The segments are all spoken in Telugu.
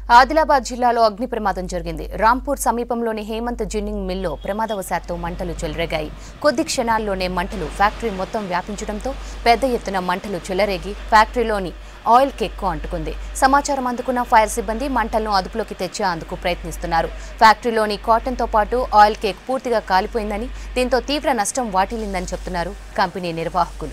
ఆదిలాబాద్ జిల్లాలో అగ్ని ప్రమాదం జరిగింది రాంపూర్ సమీపంలోని హేమంత్ జిన్నింగ్ మిల్లో ప్రమాదవశాత్తు మంటలు చెలరేగాయి కొద్ది క్షణాల్లోనే మంటలు ఫ్యాక్టరీ మొత్తం వ్యాపించడంతో పెద్ద ఎత్తున మంటలు చెలరేగి ఫ్యాక్టరీలోని ఆయిల్ కెక్కు అంటుకుంది సమాచారం అందుకున్న ఫైర్ సిబ్బంది మంటలను అదుపులోకి తెచ్చేందుకు ప్రయత్నిస్తున్నారు ఫ్యాక్టరీలోని కాటన్తో పాటు ఆయిల్ కేక్ పూర్తిగా కాలిపోయిందని దీంతో తీవ్ర నష్టం వాటిల్లిందని చెప్తున్నారు కంపెనీ నిర్వాహకులు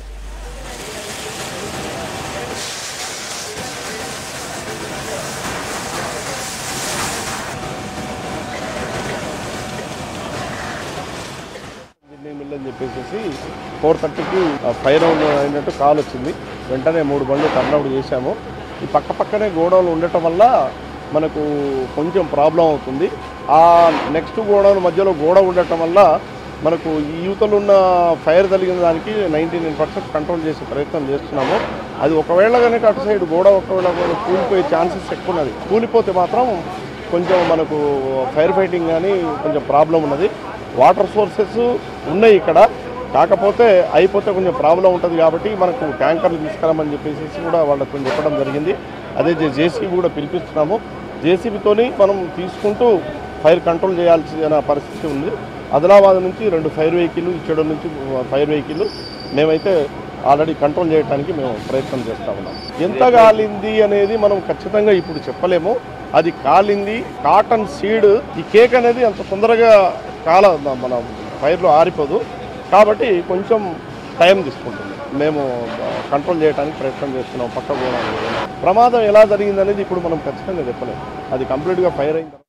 జిన్నింగ్ మిల్ అని చెప్పేసి ఫోర్ థర్టీకి ఫైర్ అయినట్టు కాల్ వచ్చింది వెంటనే మూడు బండ్లు టర్న్అవుట్ చేశాము ఈ పక్క పక్కనే గోడౌన్లు ఉండటం వల్ల మనకు కొంచెం ప్రాబ్లం అవుతుంది ఆ నెక్స్ట్ గోడౌన్ మధ్యలో గోడ ఉండటం వల్ల మనకు ఈ యువతలు ఉన్న ఫైర్ కలిగిన దానికి నైంటీ నైన్ పర్సెంట్ కంట్రోల్ చేసే ప్రయత్నం చేస్తున్నాము అది ఒకవేళ కనుక అటు సైడ్ గోడ ఒకవేళ కూలిపోయే ఛాన్సెస్ ఎక్కువ ఉన్నది కూలిపోతే మాత్రం కొంచెం మనకు ఫైర్ ఫైటింగ్ కానీ కొంచెం ప్రాబ్లం ఉన్నది వాటర్ సోర్సెస్ ఉన్నాయి ఇక్కడ కాకపోతే అయిపోతే కొంచెం ప్రాబ్లం ఉంటుంది కాబట్టి మనకు ట్యాంకర్లు తీసుకురామని చెప్పేసి కూడా వాళ్ళకు చెప్పడం జరిగింది అదే జేసీబీ కూడా పిలిపిస్తున్నాము జేసీబీతోని మనం తీసుకుంటూ ఫైర్ కంట్రోల్ చేయాల్సిన పరిస్థితి ఉంది ఆదిలాబాద్ నుంచి రెండు ఫైర్ వెహికల్ ఇచ్చడం నుంచి ఫైర్ వెహికల్ మేమైతే ఆల్రెడీ కంట్రోల్ చేయడానికి మేము ప్రయత్నం చేస్తా ఉన్నాం ఎంత కాలింది అనేది మనం ఖచ్చితంగా ఇప్పుడు చెప్పలేము అది కాలింది కాటన్ సీడ్ ఈ కేక్ అనేది అంత తొందరగా కాల మన ఫైర్లో ఆరిపోదు కాబట్టి కొంచెం టైం తీసుకుంటుంది మేము కంట్రోల్ చేయడానికి ప్రయత్నం చేస్తున్నాం పక్క కూడా ప్రమాదం ఎలా జరిగింది అనేది ఇప్పుడు మనం ఖచ్చితంగా చెప్పలేము అది కంప్లీట్గా ఫైర్ అయిన తర్వాత